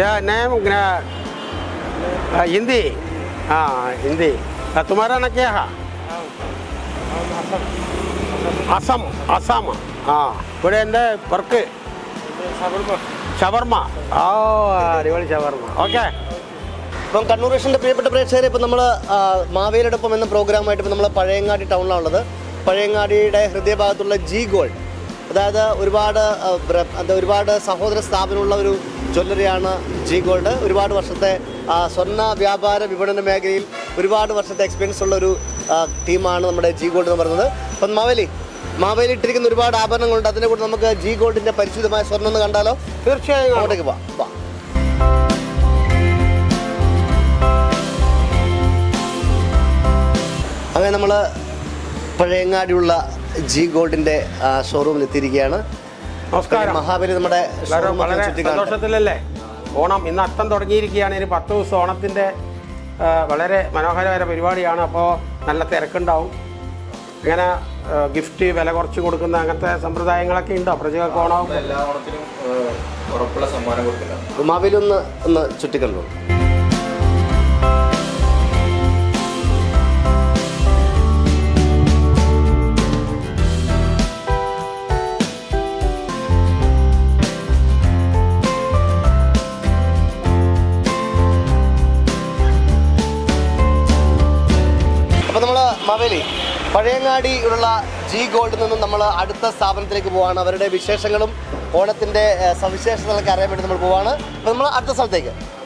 क्या नेम हिंदी हाँ हिंदी आ, तुम्हारा ना क्या है അസം അസം ആ ഇവിടെ എൻ്റെ വർക്ക് ഷവർമ ഓ അടിപൊളി ഷവർമ ഓക്കെ ഇപ്പം കണ്ണൂർ വിഷൻ്റെ പ്രിയപ്പെട്ട പ്രേക്ഷകരെ ഇപ്പം നമ്മൾ മാവേലിയോടൊപ്പം എന്ന പ്രോഗ്രാമായിട്ട് ഇപ്പം നമ്മൾ പഴയങ്ങാടി ടൗണിലാണുള്ളത് പഴയങ്ങാടിയുടെ ഹൃദയഭാഗത്തുള്ള ജി ഗോൾഡ് അതായത് ഒരുപാട് ആ, ബ്ര- എന്താ ഒരുപാട് സഹോദര സ്ഥാപനമുള്ള ഒരു ജ്വല്ലറിയാണ് ജി ഗോൾഡ് ഒരുപാട് വർഷത്തെ ആ, സ്വർണ്ണ വ്യാപാര വിപണന മേഖലയിൽ ഒരുപാട് വർഷത്തെ എക്സ്പീരിയൻസ് ഉള്ള ഒരു ആ, ടീമാണ് നമ്മുടെ ജി ഗോൾഡ് എന്ന് പറയുന്നത് അപ്പം മാവേലി മാവേലി ഇട്ടിരിക്കുന്ന ഒരുപാട് ആഭരണങ്ങളുണ്ട് അതിനെ കൂടെ നമുക്ക് ജി ഗോൾഡിന്റെ പരിശുദ്ധമായ സ്വർണ്ണം ഒന്ന് കണ്ടാലോ തീർച്ചയായും കാണും. അങ്ങോട്ടേക്ക് പോവാം വാ അങ്ങനെ നമ്മൾ പഴയങ്ങാടിയുള്ള ജി ഗോൾഡിന്റെ ഷോറൂമിൽ എത്തിയിരിക്കുകയാണ് നമസ്കാരം മഹാബലി നമ്മുടെ എല്ലാവരും showroom ഒക്കെ വളരെ ചുറ്റിക്കാണട്ടെ. സന്തോഷത്തിലല്ലേ ഓണം ഇന്ന് അത്തം തുടങ്ങിയിരിക്കുകയാണ് ഇനി പത്ത് ദിവസം ഓണത്തിൻ്റെ ആ, വളരെ മനോഹരമായ പരിപാടിയാണ് അപ്പോൾ നല്ല തിരക്കുണ്ടാവും ഇങ്ങനെ ആ, ഗിഫ്റ്റ് വില കുറച്ച് കൊടുക്കുന്ന അങ്ങനത്തെ സമ്പ്രദായങ്ങളൊക്കെ ഉണ്ടോ പ്രജകൾക്ക് ഓണം എല്ലാ ഓണത്തിനും ഏഹ്, ഉറപ്പുള്ള സമ്മാനം കൊടുക്കുന്നതാണ് മാവേലി ഒന്ന് ഒന്ന് ചുറ്റിക്കണ്ടു അപ്പൊ നമ്മള് മവേലി പഴയങ്ങാടിയുള്ള ജി ഗോൾഡിൽ നിന്നും നമ്മൾ അടുത്ത സ്ഥാപനത്തിലേക്ക് പോവാണ് അവരുടെ വിശേഷങ്ങളും ഓണത്തിന്റെ ഏഹ്, സവിശേഷതകളൊക്കെ അറിയാൻ വേണ്ടി നമ്മൾ പോവാണ് അപ്പൊ നമ്മൾ അടുത്ത സ്ഥലത്തേക്ക്